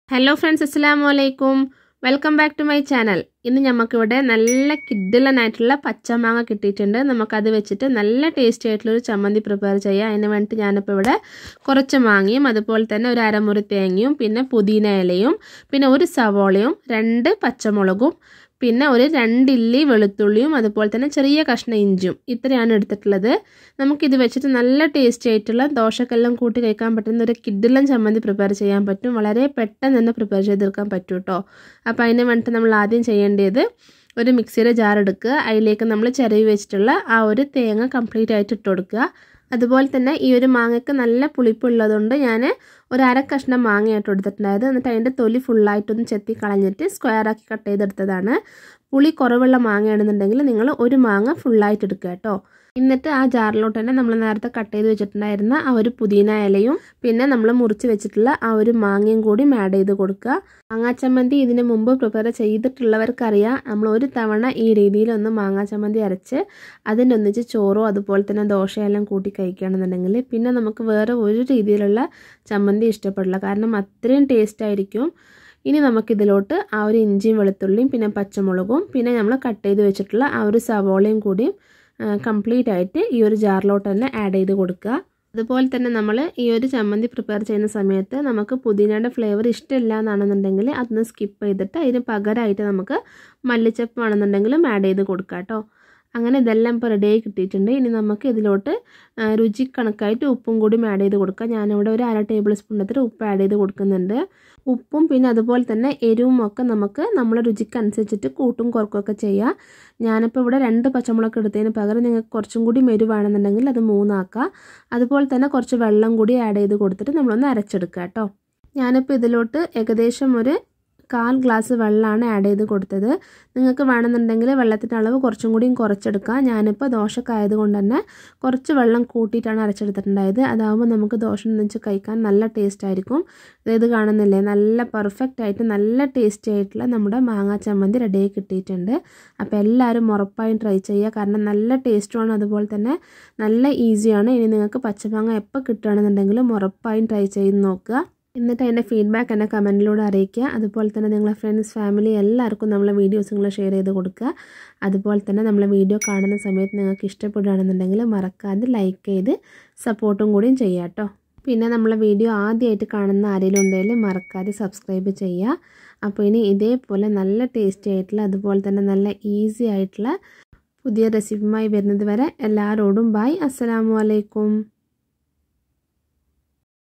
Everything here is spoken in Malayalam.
ഹലോ ഫ്രണ്ട്സ് അസ്സാം വലൈക്കും welcome back to my channel ഇന്ന് നമുക്കിവിടെ നല്ല കിഡിലനായിട്ടുള്ള പച്ചമാങ്ങ കിട്ടിയിട്ടുണ്ട് നമുക്കത് വെച്ചിട്ട് നല്ല ടേസ്റ്റി ആയിട്ടുള്ളൊരു ചമ്മന്തി പ്രിപ്പയർ ചെയ്യാം അതിന് വേണ്ടിയിട്ട് ഞാനിപ്പോൾ ഇവിടെ കുറച്ച് മാങ്ങയും അതുപോലെ തന്നെ ഒരു അരമുറി തേങ്ങയും പിന്നെ പുതിന ഇലയും പിന്നെ ഒരു സവോളയും രണ്ട് പച്ചമുളകും പിന്നെ ഒരു രണ്ടില്ലി വെളുത്തുള്ളിയും അതുപോലെ തന്നെ ചെറിയ കഷ്ണം ഇഞ്ചും ഇത്രയാണ് എടുത്തിട്ടുള്ളത് നമുക്കിത് വെച്ചിട്ട് നല്ല ടേസ്റ്റി ആയിട്ടുള്ള ദോശക്കെല്ലാം കൂട്ടി കഴിക്കാൻ പറ്റുന്ന ഒരു കിഡിലൻ ചമ്മന്തി പ്രിപ്പയർ ചെയ്യാൻ പറ്റും വളരെ പെട്ടെന്ന് തന്നെ പ്രിപ്പയർ ചെയ്തെടുക്കാൻ പറ്റും കേട്ടോ അപ്പോൾ അതിന് വേണ്ടിയിട്ട് നമ്മൾ ആദ്യം ചെയ്യേണ്ടത് ഒരു മിക്സിയുടെ ജാർ എടുക്കുക അതിലേക്ക് നമ്മൾ ചിരവി വെച്ചിട്ടുള്ള ആ ഒരു തേങ്ങ കംപ്ലീറ്റ് ആയിട്ട് ഇട്ട് കൊടുക്കുക അതുപോലെ തന്നെ ഈ ഒരു മാങ്ങയ്ക്ക് നല്ല പുളിപ്പുള്ളതുകൊണ്ട് ഞാൻ ഒരു അര കഷ്ണം മാങ്ങയായിട്ട് എടുത്തിട്ടുണ്ടായത് എന്നിട്ട് അതിൻ്റെ തൊലി ഫുള്ളായിട്ടൊന്ന് ചെത്തി കളഞ്ഞിട്ട് സ്ക്വയറാക്കി കട്ട് ചെയ്തെടുത്തതാണ് പുളി കുറവുള്ള മാങ്ങയാണെന്നുണ്ടെങ്കിൽ നിങ്ങൾ ഒരു മാങ്ങ ഫുള്ളായിട്ട് എടുക്കുക കേട്ടോ എന്നിട്ട് ആ ജാറിലോട്ട് തന്നെ നമ്മൾ നേരത്തെ കട്ട് ചെയ്ത് വെച്ചിട്ടുണ്ടായിരുന്ന ആ ഒരു പുതിന ഇലയും പിന്നെ നമ്മൾ മുറിച്ച് വെച്ചിട്ടുള്ള ആ ഒരു മാങ്ങയും കൂടി ആഡ് ചെയ്ത് കൊടുക്കുക മാങ്ങാ ചമ്മന്തി ഇതിന് മുമ്പ് പ്രിപ്പയർ ചെയ്തിട്ടുള്ളവർക്കറിയാം നമ്മൾ ഒരു തവണ ഈ രീതിയിലൊന്ന് മാങ്ങാ ചമ്മന്തി അരച്ച് അതിൻ്റെ ഒന്നിച്ച് ചോറോ അതുപോലെ തന്നെ ദോശയെല്ലാം കൂട്ടി കഴിക്കുകയാണെന്നുണ്ടെങ്കിൽ പിന്നെ നമുക്ക് വേറെ ഒരു രീതിയിലുള്ള ചമ്മന്തി ഇഷ്ടപ്പെടില്ല കാരണം അത്രയും ടേസ്റ്റ് ആയിരിക്കും ഇനി നമുക്കിതിലോട്ട് ആ ഒരു ഇഞ്ചിയും വെളുത്തുള്ളിയും പിന്നെ പച്ചമുളകും പിന്നെ നമ്മൾ കട്ട് ചെയ്ത് വെച്ചിട്ടുള്ള ആ ഒരു സവോളയും കൂടിയും കംപ്ലീറ്റ് ആയിട്ട് ഈ ഒരു ജാറിലോട്ട് തന്നെ ആഡ് ചെയ്ത് കൊടുക്കുക അതുപോലെ തന്നെ നമ്മൾ ഈ ഒരു ചമ്മന്തി പ്രിപ്പയർ ചെയ്യുന്ന സമയത്ത് നമുക്ക് പുതിനയുടെ ഫ്ലേവർ ഇഷ്ടമില്ല എന്നാണെന്നുണ്ടെങ്കിൽ അതൊന്ന് സ്കിപ്പ് ചെയ്തിട്ട് അതിന് പകരമായിട്ട് നമുക്ക് മല്ലിച്ചപ്പ് ആണെന്നുണ്ടെങ്കിലും ആഡ് ചെയ്ത് കൊടുക്കാം കേട്ടോ അങ്ങനെ ഇതെല്ലാം ഇപ്പോൾ റെഡിയായി കിട്ടിയിട്ടുണ്ട് ഇനി നമുക്ക് ഇതിലോട്ട് രുചി കണക്കായിട്ട് ഉപ്പും കൂടി ആഡ് ചെയ്ത് കൊടുക്കാം ഞാനിവിടെ ഒരു അര ടേബിൾ സ്പൂൺ അത്ര ഉപ്പ് ആഡ് ചെയ്ത് കൊടുക്കുന്നുണ്ട് ഉപ്പും പിന്നെ അതുപോലെ തന്നെ എരിവും ഒക്കെ നമുക്ക് നമ്മുടെ രുചിക്കനുസരിച്ചിട്ട് കൂട്ടും കുറക്കുകയൊക്കെ ചെയ്യാം ഞാനിപ്പോൾ ഇവിടെ രണ്ട് പച്ചമുളക് എടുത്തതിന് പകരം നിങ്ങൾക്ക് കുറച്ചും കൂടി എരിവാണെന്നുണ്ടെങ്കിൽ അത് മൂന്നാക്കുക അതുപോലെ തന്നെ കുറച്ച് വെള്ളം കൂടി ആഡ് ചെയ്ത് കൊടുത്തിട്ട് നമ്മളൊന്ന് അരച്ചെടുക്കുക കേട്ടോ ഞാനിപ്പോൾ ഇതിലോട്ട് ഏകദേശം ഒരു കാൽ ഗ്ലാസ് വെള്ളമാണ് ആഡ് ചെയ്ത് കൊടുത്തത് നിങ്ങൾക്ക് വേണമെന്നുണ്ടെങ്കിൽ വെള്ളത്തിൻ്റെ അളവ് കുറച്ചും കൂടിയും കുറച്ചെടുക്കാം ഞാനിപ്പോൾ ദോശക്കായത് കൊണ്ട് തന്നെ കുറച്ച് വെള്ളം കൂട്ടിയിട്ടാണ് അരച്ചെടുത്തിട്ടുണ്ടായത് അതാകുമ്പോൾ നമുക്ക് ദോശ വെച്ച് കഴിക്കാൻ നല്ല ടേസ്റ്റ് ആയിരിക്കും ഇത് കാണുന്നില്ലേ നല്ല പെർഫെക്റ്റ് ആയിട്ട് നല്ല ടേസ്റ്റി ആയിട്ടുള്ള നമ്മുടെ മാങ്ങാ ചമ്മന്തി റെഡിയായി കിട്ടിയിട്ടുണ്ട് അപ്പോൾ എല്ലാവരും ഉറപ്പായും ട്രൈ ചെയ്യുക കാരണം നല്ല ടേസ്റ്റുമാണ് അതുപോലെ തന്നെ നല്ല ഈസിയാണ് ഇനി നിങ്ങൾക്ക് പച്ചമാങ്ങ എപ്പോൾ കിട്ടുകയാണെന്നുണ്ടെങ്കിലും ഉറപ്പായും ട്രൈ ചെയ്ത് നോക്കുക എന്നിട്ട് അതിൻ്റെ ഫീഡ്ബാക്ക് എന്നെ കമൻറ്റിലൂടെ അറിയിക്കുക അതുപോലെ തന്നെ നിങ്ങളെ ഫ്രണ്ട്സ് ഫാമിലി എല്ലാവർക്കും നമ്മളെ വീഡിയോസ് നിങ്ങൾ ഷെയർ ചെയ്ത് കൊടുക്കുക അതുപോലെ തന്നെ നമ്മളെ വീഡിയോ കാണുന്ന സമയത്ത് നിങ്ങൾക്ക് ഇഷ്ടപ്പെടുകയാണെന്നുണ്ടെങ്കിൽ മറക്കാതെ ലൈക്ക് ചെയ്ത് സപ്പോർട്ടും കൂടിയും ചെയ്യുക കേട്ടോ പിന്നെ നമ്മളെ വീഡിയോ ആദ്യമായിട്ട് കാണുന്ന ആരെങ്കിലും ഉണ്ടെങ്കിൽ മറക്കാതെ സബ്സ്ക്രൈബ് ചെയ്യുക അപ്പോൾ ഇനി ഇതേപോലെ നല്ല ടേസ്റ്റി ആയിട്ടുള്ള അതുപോലെ തന്നെ നല്ല ഈസി ആയിട്ടുള്ള പുതിയ റെസിപ്പിയുമായി വരുന്നത് വരെ എല്ലാവരോടും ബൈ അസ്സലാമു അലൈക്കും